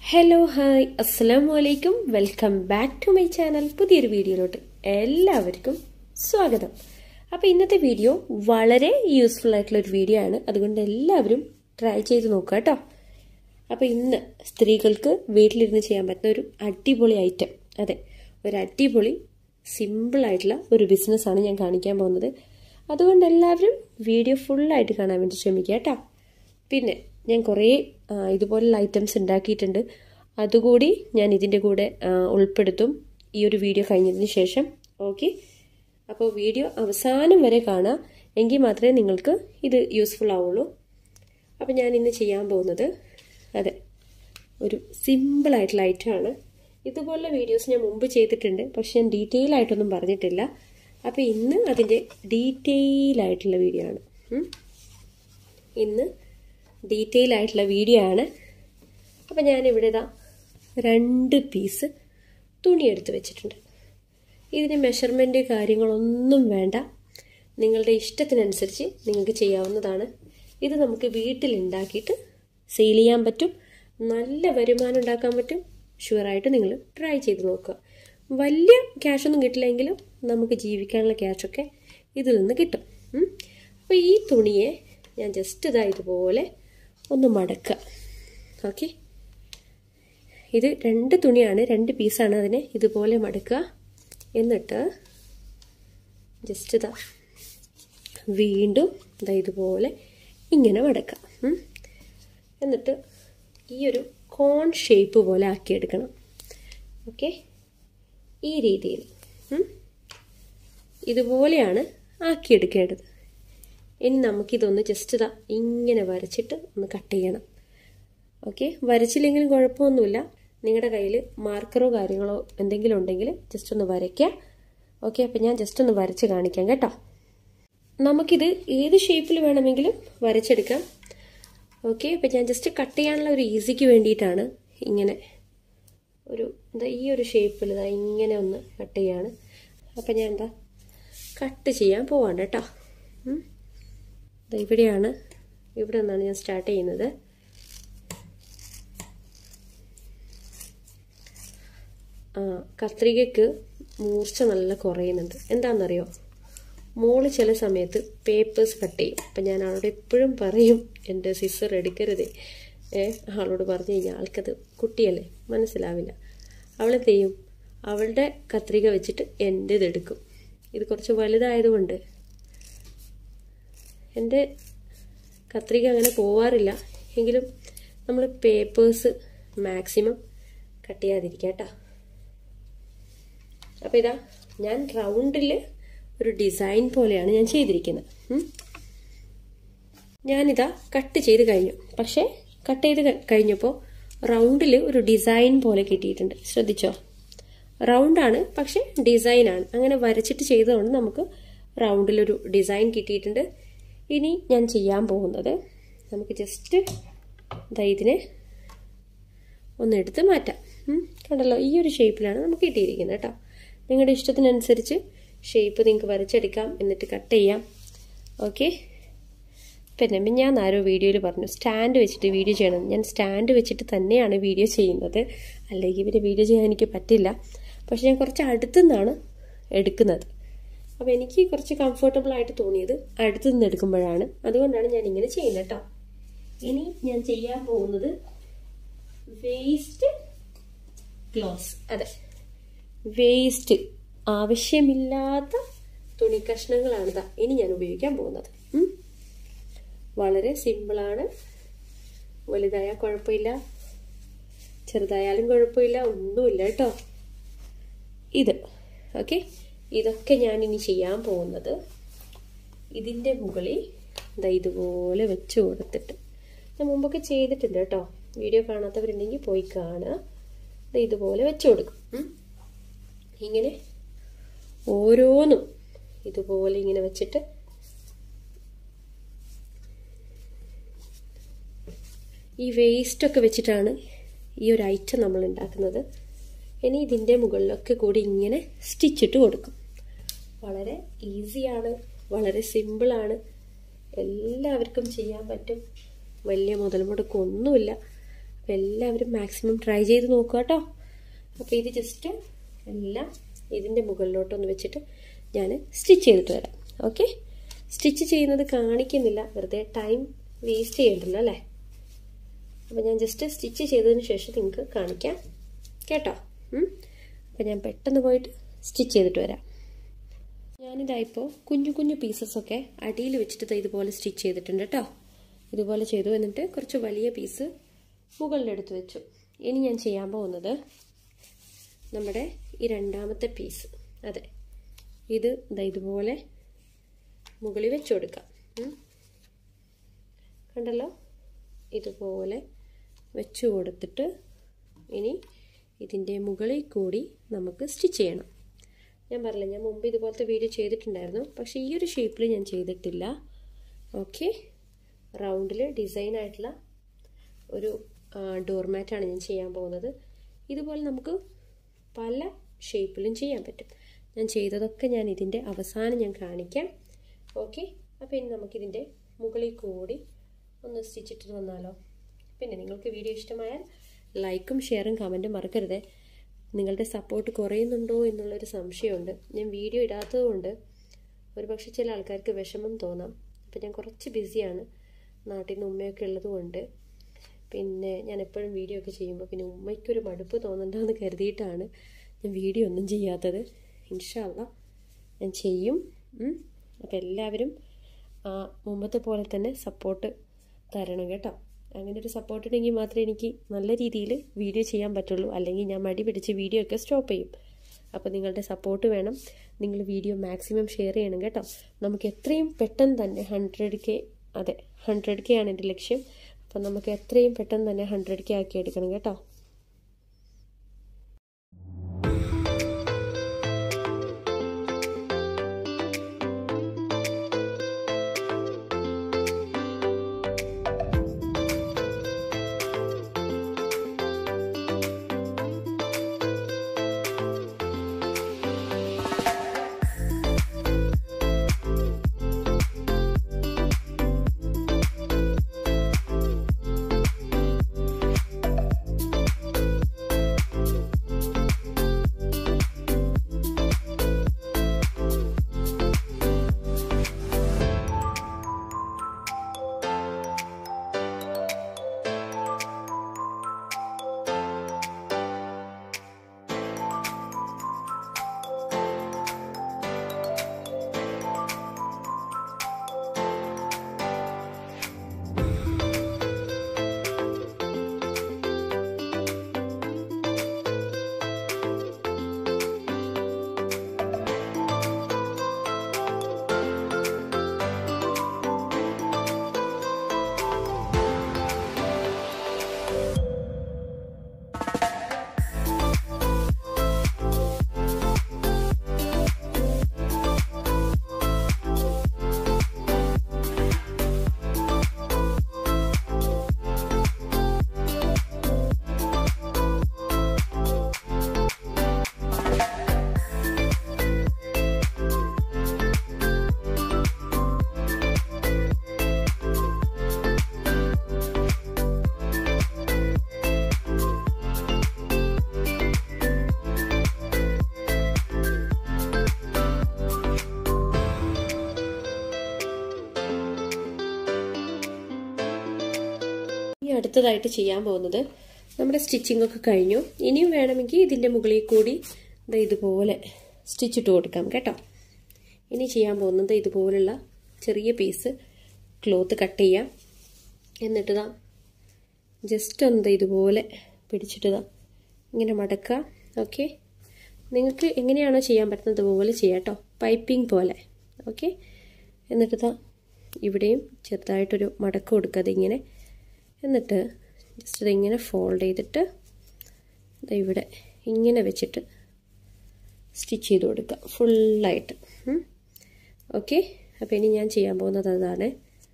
hello hi അസ്സലാമു അലൈക്കും welcome back to my channel പുതിയൊരു വീഡിയോയിലോട്ട് എല്ലാവർക്കും സ്വാഗതം അപ്പോൾ ഇന്നത്തെ വീഡിയോ വളരെ യൂസ്ഫുൾ ആയിട്ടുള്ള ഒരു വീഡിയോ ആണ് അതുകൊണ്ട് എല്ലാവരും ട്രൈ ചെയ്ത് നോക്കുക കേട്ടോ അപ്പോൾ ഇന്ന് സ്ത്രീകൾക്ക് വീട്ടിലിരുന്ന് ചെയ്യാൻ പറ്റുന്ന ഒരു അടിപൊളി ഐറ്റം അതെ ഒരു അടിപൊളി സിമ്പിൾ ആയിട്ടുള്ള ഒരു ബിസിനസ്സാണ് ഞാൻ കാണിക്കാൻ പോകുന്നത് അതുകൊണ്ട് എല്ലാവരും വീഡിയോ ഫുള്ളായിട്ട് കാണാൻ വേണ്ടി ശ്രമിക്കുക കേട്ടോ പിന്നെ ഞാൻ കുറേ ഇതുപോലുള്ള ഐറ്റംസ് ഉണ്ടാക്കിയിട്ടുണ്ട് അതുകൂടി ഞാൻ ഇതിൻ്റെ കൂടെ ഉൾപ്പെടുത്തും ഈ ഒരു വീഡിയോ കഴിഞ്ഞതിന് ശേഷം ഓക്കെ അപ്പോൾ വീഡിയോ അവസാനം വരെ കാണാം എങ്കിൽ മാത്രമേ നിങ്ങൾക്ക് ഇത് യൂസ്ഫുൾ ആവുള്ളൂ അപ്പോൾ ഞാൻ ഇന്ന് ചെയ്യാൻ പോകുന്നത് അതെ ഒരു സിമ്പിൾ ആയിട്ടുള്ള ഐറ്റമാണ് ഇതുപോലുള്ള വീഡിയോസ് ഞാൻ മുമ്പ് ചെയ്തിട്ടുണ്ട് പക്ഷെ ഞാൻ ഡീറ്റെയിൽ ആയിട്ടൊന്നും പറഞ്ഞിട്ടില്ല അപ്പോൾ ഇന്ന് അതിൻ്റെ ഡീറ്റെയിൽ ആയിട്ടുള്ള വീഡിയോ ആണ് ഇന്ന് ഡീറ്റെയിൽ ആയിട്ടുള്ള വീഡിയോ ആണ് അപ്പോൾ ഞാനിവിടെ ഇതാ രണ്ട് പീസ് തുണി എടുത്ത് വെച്ചിട്ടുണ്ട് ഇതിന് മെഷർമെൻറ്റ് കാര്യങ്ങളൊന്നും വേണ്ട നിങ്ങളുടെ ഇഷ്ടത്തിനനുസരിച്ച് നിങ്ങൾക്ക് ചെയ്യാവുന്നതാണ് ഇത് നമുക്ക് വീട്ടിൽ ഉണ്ടാക്കിയിട്ട് സെയിൽ ചെയ്യാൻ പറ്റും നല്ല വരുമാനം ഉണ്ടാക്കാൻ പറ്റും ഷുവറായിട്ട് നിങ്ങൾ ട്രൈ ചെയ്ത് നോക്കുക വലിയ ക്യാഷൊന്നും കിട്ടില്ലെങ്കിലും നമുക്ക് ജീവിക്കാനുള്ള ക്യാഷൊക്കെ ഇതിൽ നിന്ന് കിട്ടും അപ്പോൾ ഈ തുണിയെ ഞാൻ ജസ്റ്റ് ഇതാ ഇതുപോലെ ഒന്ന് മടക്കുക ഓക്കെ ഇത് രണ്ട് തുണിയാണ് രണ്ട് പീസാണ് അതിനെ ഇതുപോലെ മടക്കുക എന്നിട്ട് ജസ്റ്റ് ഇതാ വീണ്ടും ഇതാ ഇതുപോലെ ഇങ്ങനെ മടക്കുക എന്നിട്ട് ഈ ഒരു കോൺ ഷേപ്പ് പോലെ ആക്കിയെടുക്കണം ഓക്കെ ഈ രീതിയിൽ ഇതുപോലെയാണ് ആക്കിയെടുക്കേണ്ടത് ഇനി നമുക്കിതൊന്ന് ജസ്റ്റ് ഇതാ ഇങ്ങനെ വരച്ചിട്ട് ഒന്ന് കട്ട് ചെയ്യണം ഓക്കെ വരച്ചില്ലെങ്കിലും കുഴപ്പമൊന്നുമില്ല നിങ്ങളുടെ കയ്യിൽ മാർക്കറോ കാര്യങ്ങളോ എന്തെങ്കിലും ഉണ്ടെങ്കിൽ ജസ്റ്റ് ഒന്ന് വരയ്ക്കുക ഓക്കെ അപ്പം ഞാൻ ജസ്റ്റ് ഒന്ന് വരച്ച് കാണിക്കാം കേട്ടോ നമുക്കിത് ഏത് ഷേപ്പിൽ വേണമെങ്കിലും വരച്ചെടുക്കാം ഓക്കെ അപ്പം ഞാൻ ജസ്റ്റ് കട്ട് ചെയ്യാനുള്ള ഒരു ഈസിക്ക് വേണ്ടിയിട്ടാണ് ഇങ്ങനെ ഒരു എന്താ ഈ ഒരു ഷേപ്പിൽ ഇതാ ഇങ്ങനെ ഒന്ന് കട്ട് ചെയ്യാണ് അപ്പം ഞാൻ എന്താ കട്ട് ചെയ്യാൻ പോവാണ് കേട്ടോ ഇവിടെയാണ് ഇവിടെ നിന്നാണ് ഞാൻ സ്റ്റാർട്ട് ചെയ്യുന്നത് ആ കത്രികയ്ക്ക് മൂർച്ച നല്ല കുറയുന്നുണ്ട് എന്താണെന്നറിയോ മോള് ചില സമയത്ത് പേപ്പേഴ്സ് കട്ട് ചെയ്യും അപ്പം ഞാൻ അവളോട് എപ്പോഴും പറയും എൻ്റെ സിസ്റ്റർ എടുക്കരുതേ ഏ ആളോട് പറഞ്ഞു കഴിഞ്ഞാൽ ആൾക്കത് കുട്ടിയല്ലേ മനസ്സിലാവില്ല അവളെന്ത് ചെയ്യും അവളുടെ കത്രിക വെച്ചിട്ട് എൻ്റേത് എടുക്കും ഇത് കുറച്ച് വലുതായതുകൊണ്ട് എൻ്റെ കത്രിക അങ്ങനെ പോവാറില്ല എങ്കിലും നമ്മൾ പേപ്പേഴ്സ് മാക്സിമം കട്ട് ചെയ്യാതിരിക്കുക കേട്ടോ അപ്പോൾ ഇതാ ഞാൻ റൗണ്ടിൽ ഒരു ഡിസൈൻ പോലെയാണ് ഞാൻ ചെയ്തിരിക്കുന്നത് ഞാനിതാ കട്ട് ചെയ്ത് കഴിഞ്ഞു പക്ഷേ കട്ട് ചെയ്ത് കഴിഞ്ഞപ്പോൾ റൗണ്ടിൽ ഒരു ഡിസൈൻ പോലെ കിട്ടിയിട്ടുണ്ട് ശ്രദ്ധിച്ചോ റൗണ്ടാണ് പക്ഷെ ഡിസൈനാണ് അങ്ങനെ വരച്ചിട്ട് ചെയ്തതുകൊണ്ട് നമുക്ക് റൗണ്ടിലൊരു ഡിസൈൻ കിട്ടിയിട്ടുണ്ട് ഇനി ഞാൻ ചെയ്യാൻ പോകുന്നത് നമുക്ക് ജസ്റ്റ് ഇതാ ഇതിനെ ഒന്ന് എടുത്ത് മാറ്റാം കണ്ടല്ലോ ഈ ഒരു ഷേപ്പിലാണ് നമുക്ക് കിട്ടിയിരിക്കുന്നത് കേട്ടോ നിങ്ങളുടെ ഇഷ്ടത്തിനനുസരിച്ച് ഷേപ്പ് നിങ്ങൾക്ക് വരച്ചെടുക്കാം എന്നിട്ട് കട്ട് ചെയ്യാം ഓക്കെ പിന്നെ ഞാൻ ആരോ വീഡിയോയിൽ പറഞ്ഞു സ്റ്റാൻഡ് വെച്ചിട്ട് വീഡിയോ ചെയ്യണം ഞാൻ സ്റ്റാൻഡ് വെച്ചിട്ട് തന്നെയാണ് വീഡിയോ ചെയ്യുന്നത് അല്ലെങ്കിൽ പിന്നെ വീഡിയോ ചെയ്യാൻ എനിക്ക് പറ്റില്ല പക്ഷെ ഞാൻ കുറച്ച് അടുത്തുനിന്നാണ് എടുക്കുന്നത് അപ്പോൾ എനിക്ക് കുറച്ച് കംഫർട്ടബിൾ ആയിട്ട് തോന്നിയത് അടുത്തു നിന്ന് എടുക്കുമ്പോഴാണ് അതുകൊണ്ടാണ് ഞാൻ ഇങ്ങനെ ചെയ്യുന്നത് കേട്ടോ ഇനി ഞാൻ ചെയ്യാൻ പോകുന്നത് വേസ്റ്റ് ക്ലോസ് അതെ വേസ്റ്റ് ആവശ്യമില്ലാത്ത തുണി കഷ്ണങ്ങളാണ് ഇതാ ഇനി ഞാൻ ഉപയോഗിക്കാൻ പോകുന്നത് വളരെ സിമ്പിളാണ് വലുതായാൽ കുഴപ്പമില്ല ചെറുതായാലും കുഴപ്പമില്ല ഒന്നുമില്ല കേട്ടോ ഇത് ഓക്കെ ഇതൊക്കെ ഞാൻ ഇനി ചെയ്യാൻ പോകുന്നത് ഇതിൻ്റെ മുകളിൽ ഇതാ ഇതുപോലെ വെച്ച് കൊടുത്തിട്ട് ഞാൻ മുമ്പൊക്കെ ചെയ്തിട്ടുണ്ട് കേട്ടോ വീഡിയോ കാണാത്തവരുണ്ടെങ്കിൽ പോയി കാണുക ഇതുപോലെ വെച്ച് കൊടുക്കും ഇങ്ങനെ ഓരോന്നും ഇതുപോലെ ഇങ്ങനെ വെച്ചിട്ട് ഈ വേസ്റ്റൊക്കെ വെച്ചിട്ടാണ് ഈ ഒരു ഐറ്റം നമ്മൾ ഉണ്ടാക്കുന്നത് ഇനി ഇതിൻ്റെ മുകളിലൊക്കെ കൂടി ഇങ്ങനെ സ്റ്റിച്ചിട്ട് കൊടുക്കും വളരെ ഈസിയാണ് വളരെ സിമ്പിളാണ് എല്ലാവർക്കും ചെയ്യാൻ പറ്റും വലിയ മുതൽ മുടക്കൊന്നുമില്ല അപ്പോൾ എല്ലാവരും മാക്സിമം ട്രൈ ചെയ്ത് നോക്കുക കേട്ടോ അപ്പോൾ ഇത് ജസ്റ്റ് എല്ലാം ഇതിൻ്റെ മുകളിലോട്ടൊന്ന് വെച്ചിട്ട് ഞാൻ സ്റ്റിച്ച് ചെയ്തിട്ട് വരാം ഓക്കെ സ്റ്റിച്ച് ചെയ്യുന്നത് കാണിക്കുന്നില്ല വെറുതെ ടൈം വേസ്റ്റ് ചെയ്യണ്ടല്ലോ അല്ലേ അപ്പോൾ ഞാൻ ജസ്റ്റ് സ്റ്റിച്ച് ചെയ്തതിന് ശേഷം നിങ്ങൾക്ക് കാണിക്കാം കേട്ടോ അപ്പോൾ ഞാൻ പെട്ടെന്ന് പോയിട്ട് സ്റ്റിച്ച് ചെയ്തിട്ട് വരാം ഞാനിതായിപ്പോൾ കുഞ്ഞു കുഞ്ഞു പീസസൊക്കെ അടിയിൽ വെച്ചിട്ട് ഇതുപോലെ സ്റ്റിച്ച് ചെയ്തിട്ടുണ്ട് കേട്ടോ ഇതുപോലെ ചെയ്തു എന്നിട്ട് കുറച്ച് വലിയ പീസ് മുകളിലെടുത്ത് വെച്ചു ഇനി ഞാൻ ചെയ്യാൻ പോകുന്നത് നമ്മുടെ ഈ രണ്ടാമത്തെ പീസ് അതെ ഇത് ഇതാ ഇതുപോലെ മുകളിൽ വെച്ചു കൊടുക്കാം കണ്ടല്ലോ ഇതുപോലെ വെച്ചു കൊടുത്തിട്ട് ഇനി ഇതിൻ്റെ മുകളിൽ കൂടി നമുക്ക് സ്റ്റിച്ച് ചെയ്യണം ഞാൻ പറഞ്ഞില്ല ഞാൻ മുമ്പ് ഇതുപോലത്തെ വീഡിയോ ചെയ്തിട്ടുണ്ടായിരുന്നു പക്ഷേ ഈ ഒരു ഷേപ്പിൽ ഞാൻ ചെയ്തിട്ടില്ല ഓക്കെ റൗണ്ടിൽ ഡിസൈൻ ആയിട്ടുള്ള ഒരു ഡോർമാറ്റാണ് ഞാൻ ചെയ്യാൻ പോകുന്നത് ഇതുപോലെ നമുക്ക് പല ഷേപ്പിലും ചെയ്യാൻ പറ്റും ഞാൻ ചെയ്തതൊക്കെ ഞാൻ ഇതിൻ്റെ അവസാനം ഞാൻ കാണിക്കാം ഓക്കെ അപ്പോൾ ഇനി നമുക്കിതിൻ്റെ മുകളിൽ കൂടി ഒന്ന് സ്റ്റിച്ചിട്ട് വന്നാലോ പിന്നെ നിങ്ങൾക്ക് വീഡിയോ ഇഷ്ടമായാൽ ലൈക്കും ഷെയറും കമൻറ്റും മറക്കരുത് നിങ്ങളുടെ സപ്പോർട്ട് കുറയുന്നുണ്ടോ എന്നുള്ളൊരു സംശയമുണ്ട് ഞാൻ വീഡിയോ ഇടാത്തതുകൊണ്ട് ഒരുപക്ഷെ ചില ആൾക്കാർക്ക് വിഷമം തോന്നാം അപ്പം ഞാൻ കുറച്ച് ബിസിയാണ് നാട്ടിൽ നിന്ന് ഉമ്മയൊക്കെ ഉള്ളതുകൊണ്ട് പിന്നെ ഞാൻ എപ്പോഴും വീഡിയോ ഒക്കെ ചെയ്യുമ്പോൾ പിന്നെ ഉമ്മയ്ക്കൊരു മടുപ്പ് തോന്നണ്ടെന്ന് കരുതിയിട്ടാണ് ഞാൻ വീഡിയോ ഒന്നും ചെയ്യാത്തത് ഇൻഷാല്ല ഞാൻ ചെയ്യും അപ്പോൾ എല്ലാവരും മുമ്പത്തെ പോലെ തന്നെ സപ്പോർട്ട് തരണം കേട്ടോ അങ്ങനെ ഒരു സപ്പോർട്ട് ഉണ്ടെങ്കിൽ മാത്രമേ എനിക്ക് നല്ല രീതിയിൽ വീഡിയോ ചെയ്യാൻ പറ്റുള്ളൂ അല്ലെങ്കിൽ ഞാൻ മടി പിടിച്ച് വീഡിയോ ഒക്കെ സ്റ്റോപ്പ് ചെയ്യും അപ്പോൾ നിങ്ങളുടെ സപ്പോർട്ട് വേണം നിങ്ങൾ വീഡിയോ മാക്സിമം ഷെയർ ചെയ്യണം കേട്ടോ നമുക്ക് എത്രയും പെട്ടെന്ന് തന്നെ ഹൺഡ്രഡ് കെ അതെ ഹൺഡ്രഡ് കെ ആണ് എൻ്റെ ലക്ഷ്യം അപ്പം നമുക്ക് എത്രയും പെട്ടെന്ന് തന്നെ ഹൺഡ്രഡ് കെ ആക്കി എടുക്കണം കേട്ടോ ഇനി അടുത്തതായിട്ട് ചെയ്യാൻ പോകുന്നത് നമ്മുടെ സ്റ്റിച്ചിങ് ഒക്കെ കഴിഞ്ഞു ഇനിയും വേണമെങ്കിൽ ഇതിൻ്റെ മുകളിൽ കൂടി ദാ ഇതുപോലെ സ്റ്റിച്ചിട്ട് കൊടുക്കാം കേട്ടോ ഇനി ചെയ്യാൻ പോകുന്നത് ഇതുപോലുള്ള ചെറിയ പീസ് ക്ലോത്ത് കട്ട് ചെയ്യാം എന്നിട്ട് ദാ ജസ്റ്റ് ഒന്ന് ഇതുപോലെ പിടിച്ചിട്ട് ദാ ഇങ്ങനെ മടക്കുക ഓക്കെ നിങ്ങൾക്ക് എങ്ങനെയാണോ ചെയ്യാൻ പറ്റുന്നത് അതുപോലെ ചെയ്യാം കേട്ടോ പൈപ്പിംഗ് പോലെ ഓക്കെ എന്നിട്ട് ദാ ഇവിടെയും ചെറുതായിട്ടൊരു മടക്ക് കൊടുക്കാതെ ഇങ്ങനെ എന്നിട്ട് ജസ്റ്റ് ഇതിങ്ങനെ ഫോൾഡ് ചെയ്തിട്ട് ഇവിടെ ഇങ്ങനെ വെച്ചിട്ട് സ്റ്റിച്ച് ചെയ്ത് കൊടുക്കുക ഫുള്ളായിട്ട് ഓക്കെ അപ്പോൾ ഇനി ഞാൻ ചെയ്യാൻ പോകുന്നത് അതാണ്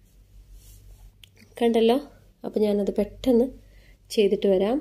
കണ്ടല്ലോ അപ്പോൾ ഞാനത് പെട്ടെന്ന് ചെയ്തിട്ട് വരാം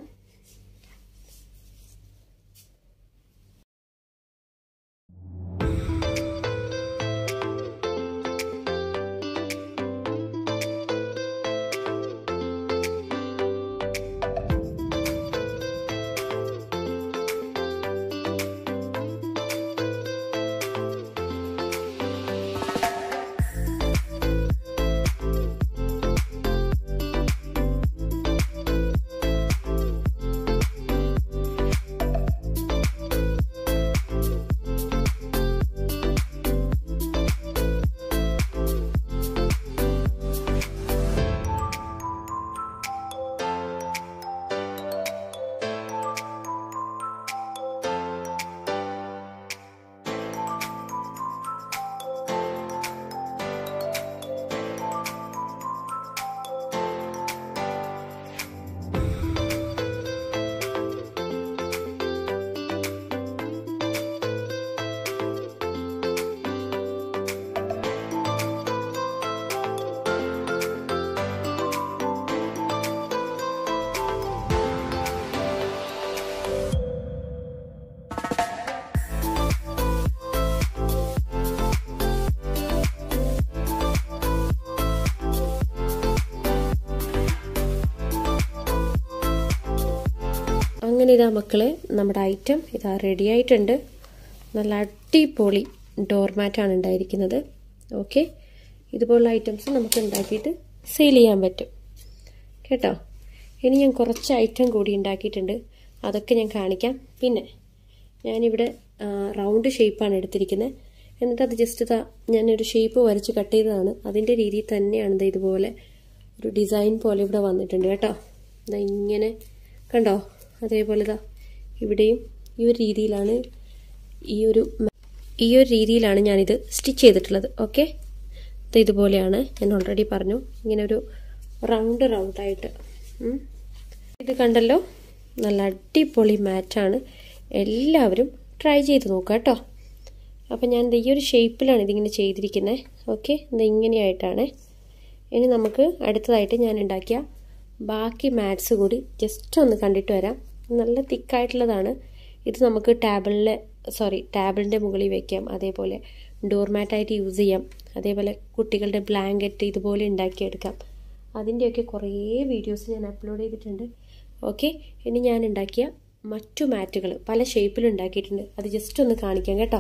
അങ്ങനെ ഇതാ മക്കളെ നമ്മുടെ ഐറ്റം ഇതാ റെഡി ആയിട്ടുണ്ട് നല്ല അടിപൊളി ഡോർമാറ്റാണ് ഉണ്ടായിരിക്കുന്നത് ഓക്കെ ഇതുപോലുള്ള ഐറ്റംസ് നമുക്ക് ഉണ്ടാക്കിയിട്ട് സെയിൽ ചെയ്യാൻ പറ്റും കേട്ടോ ഇനി ഞാൻ കുറച്ച് ഐറ്റം കൂടി ഉണ്ടാക്കിയിട്ടുണ്ട് അതൊക്കെ ഞാൻ കാണിക്കാം പിന്നെ ഞാനിവിടെ റൗണ്ട് ഷേപ്പാണ് എടുത്തിരിക്കുന്നത് എന്നിട്ട് അത് ജസ്റ്റ് ഇതാ ഞാനൊരു ഷേപ്പ് വരച്ച് കട്ട് ചെയ്തതാണ് അതിൻ്റെ രീതിയിൽ തന്നെയാണ് ഇത് ഇതുപോലെ ഒരു ഡിസൈൻ പോലെ ഇവിടെ വന്നിട്ടുണ്ട് കേട്ടോ ഇതാ ഇങ്ങനെ കണ്ടോ അതേപോലെ ഇതാ ഇവിടെയും ഈ ഒരു രീതിയിലാണ് ഈ ഒരു ഈ ഒരു രീതിയിലാണ് ഞാനിത് സ്റ്റിച്ച് ചെയ്തിട്ടുള്ളത് ഓക്കെ ഇത് ഇതുപോലെയാണ് ഞാൻ ഓൾറെഡി പറഞ്ഞു ഇങ്ങനെ ഒരു റൗണ്ട് റൗണ്ടായിട്ട് ഇത് കണ്ടല്ലോ നല്ല അടിപൊളി മാറ്റാണ് എല്ലാവരും ട്രൈ ചെയ്ത് നോക്കുക കേട്ടോ അപ്പം ഞാൻ ഈ ഒരു ഷേപ്പിലാണ് ഇതിങ്ങനെ ചെയ്തിരിക്കുന്നത് ഓക്കെ ഇത് ഇങ്ങനെയായിട്ടാണ് ഇനി നമുക്ക് അടുത്തതായിട്ട് ഞാൻ ഉണ്ടാക്കിയ ബാക്കി മാറ്റ്സ് കൂടി ജസ്റ്റ് ഒന്ന് കണ്ടിട്ട് വരാം നല്ല തിക്കായിട്ടുള്ളതാണ് ഇത് നമുക്ക് ടേബിളിലെ സോറി ടേബിളിൻ്റെ മുകളിൽ വയ്ക്കാം അതേപോലെ ഡോർ മാറ്റായിട്ട് യൂസ് ചെയ്യാം അതേപോലെ കുട്ടികളുടെ ബ്ലാങ്കറ്റ് ഇതുപോലെ ഉണ്ടാക്കിയെടുക്കാം അതിൻ്റെയൊക്കെ കുറേ വീഡിയോസ് ഞാൻ അപ്ലോഡ് ചെയ്തിട്ടുണ്ട് ഓക്കെ ഇനി ഞാൻ ഉണ്ടാക്കിയ മറ്റു മാറ്റുകൾ പല ഷേപ്പിൽ ഉണ്ടാക്കിയിട്ടുണ്ട് അത് ജസ്റ്റ് ഒന്ന് കാണിക്കാം കേട്ടോ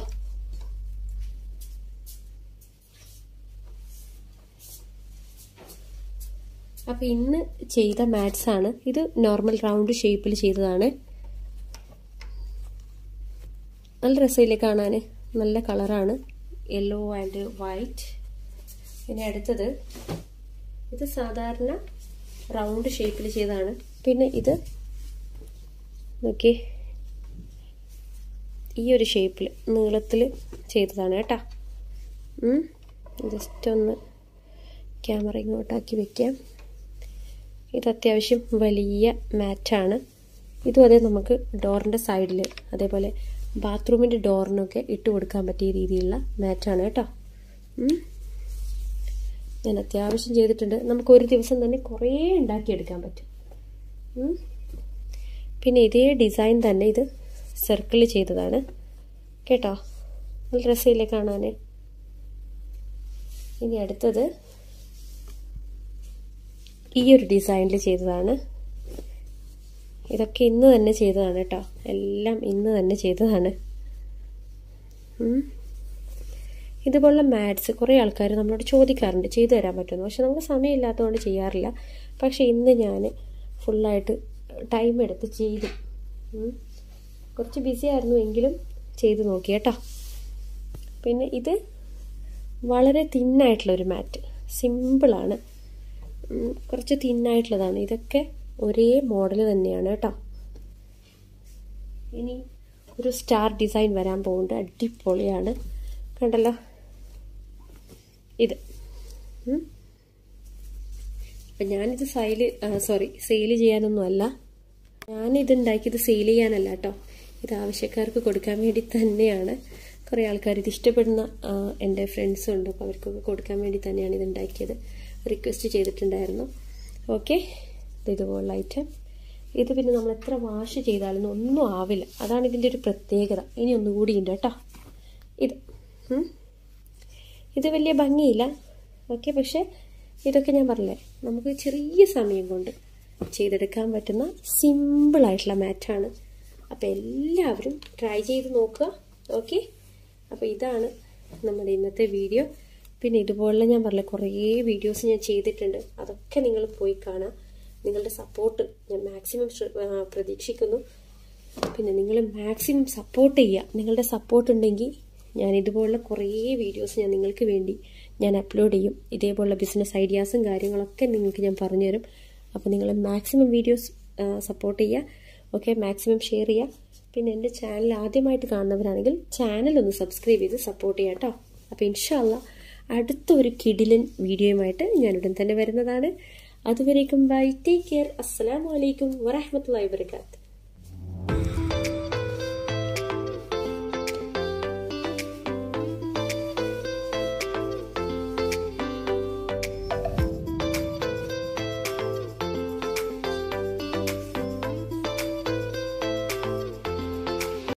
അപ്പോൾ ഇന്ന് ചെയ്ത മാറ്റ്സ് ആണ് ഇത് നോർമൽ റൗണ്ട് ഷേപ്പിൽ ചെയ്തതാണ് നല്ല രസമില്ലേ കാണാൻ നല്ല കളറാണ് യെല്ലോ ആൻഡ് വൈറ്റ് പിന്നെ അടുത്തത് ഇത് സാധാരണ റൗണ്ട് ഷേപ്പിൽ ചെയ്തതാണ് പിന്നെ ഇത് നോക്കി ഈ ഒരു ഷേപ്പിൽ നീളത്തിൽ ചെയ്തതാണ് കേട്ടോ ജസ്റ്റ് ഒന്ന് ക്യാമറ ഇങ്ങോട്ടാക്കി വെക്കാം ഇത് അത്യാവശ്യം വലിയ മാറ്റാണ് ഇതും അതേ നമുക്ക് ഡോറിൻ്റെ സൈഡിൽ അതേപോലെ ബാത്റൂമിൻ്റെ ഡോറിനൊക്കെ ഇട്ട് കൊടുക്കാൻ പറ്റിയ രീതിയിലുള്ള മാറ്റാണ് കേട്ടോ ഞാൻ അത്യാവശ്യം ചെയ്തിട്ടുണ്ട് നമുക്ക് ഒരു ദിവസം തന്നെ കുറേ ഉണ്ടാക്കിയെടുക്കാൻ പറ്റും പിന്നെ ഇതേ ഡിസൈൻ തന്നെ ഇത് സർക്കിൾ ചെയ്തതാണ് കേട്ടോ നല്ല രസമില്ലേ കാണാൻ ഇനി അടുത്തത് ഈ ഒരു ഡിസൈനിൽ ചെയ്തതാണ് ഇതൊക്കെ ഇന്ന് തന്നെ ചെയ്തതാണ് കേട്ടോ എല്ലാം ഇന്ന് തന്നെ ചെയ്തതാണ് ഇതുപോലുള്ള മാത്സ് കുറേ ആൾക്കാർ നമ്മളോട് ചോദിക്കാറുണ്ട് ചെയ്തു തരാൻ പറ്റുമെന്ന് പക്ഷെ നമുക്ക് സമയമില്ലാത്തതുകൊണ്ട് ചെയ്യാറില്ല പക്ഷേ ഇന്ന് ഞാൻ ഫുള്ളായിട്ട് ടൈം എടുത്ത് ചെയ്തു കുറച്ച് ബിസി ആയിരുന്നു എങ്കിലും ചെയ്തു നോക്കി കേട്ടോ പിന്നെ ഇത് വളരെ തിന്നായിട്ടുള്ളൊരു മാറ്റ് സിമ്പിളാണ് കുറച്ച് തിന്നായിട്ടുള്ളതാണ് ഇതൊക്കെ ഒരേ മോഡൽ തന്നെയാണ് കേട്ടോ ഇനി ഒരു സ്റ്റാർ ഡിസൈൻ വരാൻ പോകുന്നുണ്ട് അടിപൊളിയാണ് കണ്ടല്ലോ ഇത് അപ്പം ഞാനിത് സൈല് സോറി സെയിൽ ചെയ്യാനൊന്നും അല്ല ഞാനിത് ഉണ്ടാക്കിയത് സെയിൽ ചെയ്യാനല്ല കേട്ടോ ഇത് ആവശ്യക്കാർക്ക് കൊടുക്കാൻ വേണ്ടി തന്നെയാണ് കുറേ ആൾക്കാർ ഇത് ഇഷ്ടപ്പെടുന്ന എൻ്റെ ഫ്രണ്ട്സും ഉണ്ട് അപ്പോൾ അവർക്കൊക്കെ കൊടുക്കാൻ വേണ്ടി തന്നെയാണ് ഇത് ഉണ്ടാക്കിയത് റിക്വസ്റ്റ് ചെയ്തിട്ടുണ്ടായിരുന്നു ഓക്കെ ഇതുപോലുള്ള ഐറ്റം ഇത് പിന്നെ നമ്മൾ എത്ര വാഷ് ചെയ്താലും ഒന്നും ആവില്ല അതാണ് ഇതിൻ്റെ ഒരു പ്രത്യേകത ഇനി ഒന്നുകൂടി ഉണ്ട് കേട്ടോ ഇത് ഇത് വലിയ ഭംഗിയില്ല ഓക്കെ പക്ഷേ ഇതൊക്കെ ഞാൻ പറഞ്ഞില്ലേ നമുക്ക് ചെറിയ സമയം കൊണ്ട് ചെയ്തെടുക്കാൻ പറ്റുന്ന സിമ്പിളായിട്ടുള്ള മാറ്റാണ് അപ്പോൾ എല്ലാവരും ട്രൈ ചെയ്ത് നോക്കുക ഓക്കെ അപ്പോൾ ഇതാണ് നമ്മുടെ ഇന്നത്തെ വീഡിയോ പിന്നെ ഇതുപോലെ ഞാൻ പറഞ്ഞ കുറേ വീഡിയോസ് ഞാൻ ചെയ്തിട്ടുണ്ട് അതൊക്കെ നിങ്ങൾ പോയി കാണാം നിങ്ങളുടെ സപ്പോർട്ട് ഞാൻ മാക്സിമം പ്രതീക്ഷിക്കുന്നു പിന്നെ നിങ്ങൾ മാക്സിമം സപ്പോർട്ട് ചെയ്യുക നിങ്ങളുടെ സപ്പോർട്ട് ഉണ്ടെങ്കിൽ ഞാൻ ഇതുപോലുള്ള കുറേ വീഡിയോസ് ഞാൻ നിങ്ങൾക്ക് വേണ്ടി ഞാൻ അപ്ലോഡ് ചെയ്യും ഇതേപോലുള്ള ബിസിനസ് ഐഡിയാസും കാര്യങ്ങളൊക്കെ നിങ്ങൾക്ക് ഞാൻ പറഞ്ഞുതരും അപ്പോൾ നിങ്ങൾ മാക്സിമം വീഡിയോസ് സപ്പോർട്ട് ചെയ്യുക ഓക്കെ മാക്സിമം ഷെയർ ചെയ്യുക പിന്നെ എൻ്റെ ചാനൽ ആദ്യമായിട്ട് കാണുന്നവരാണെങ്കിൽ ചാനൽ ഒന്ന് സബ്സ്ക്രൈബ് ചെയ്ത് സപ്പോർട്ട് ചെയ്യാം കേട്ടോ അപ്പോൾ ഇൻഷാല്ല അടുത്ത ഒരു കിഡിലൻ വീഡിയോയുമായിട്ട് ഞാൻ ഉടൻ തന്നെ വരുന്നതാണ് അതുവരേക്കും ബൈ ടേക്ക് കെയർ അസ്സലാമലൈക്കും വറഹമത്തല്ലാ വാബർക്കാത്ത്